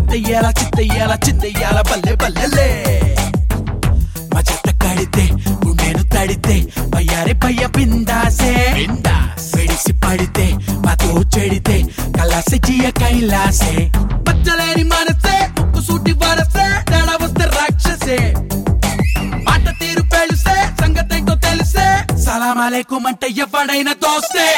చిత్తయ్యాల చిత్తయ్యాల చిత్తయ్యాల బల్లె బల్లెలే మా చెత్త కడితే గుండెను తడితే పయ్యారి పయ్య పిందాసే వెడిసి పడితే మాతో చెడితే కలాసే జియ కైలాసే పచ్చలేని మనసే ముక్కు సూటి వరసే తేడా వస్తే రాక్షసే మాట తీరు పెళుసే సంగతేంటో తెలిసే సలాం అలైకుం అంటే ఎవడైనా దోస్తే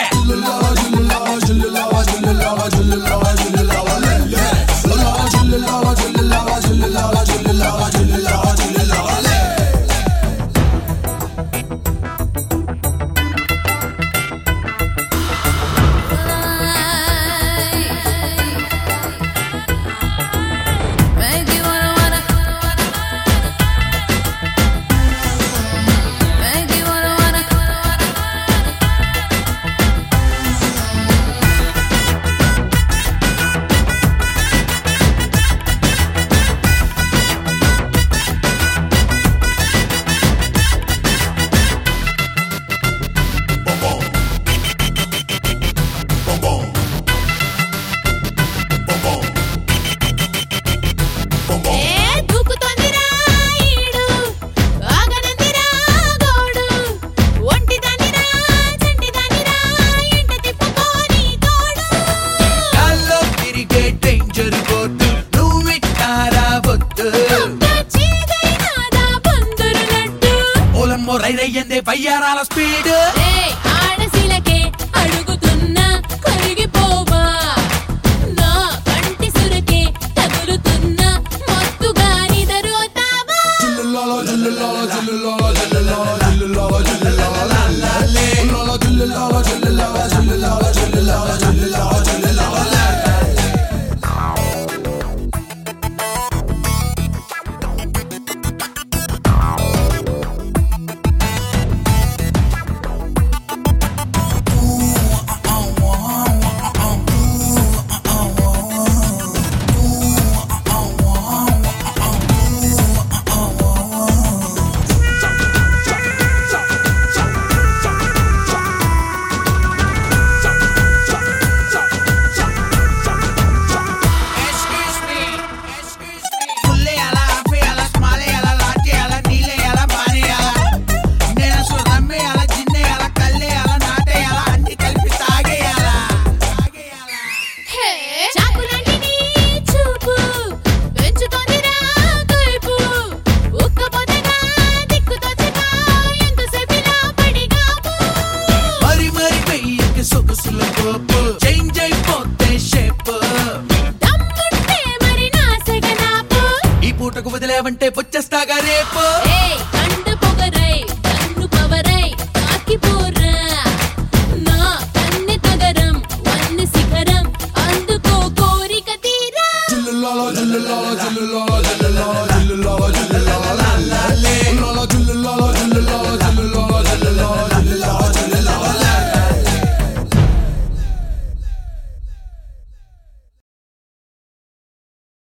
Make you wanna wanna Make you wanna wanna ఏ దూకుతోందిరా ఈడు ఆగనందిరా గోడు ఒంటిదానిరా చంటిదానిరా ఎంట తిప్పుకోని తోడు గాల్లో తిరిగే డేంజర్ బోర్డు నువ్విట్టారా వద్దు చీదైనాదా బందరు నట్టు ఓలమ్మో రైరయ్యందే వయ్యారాల స్పీడ్ ఏ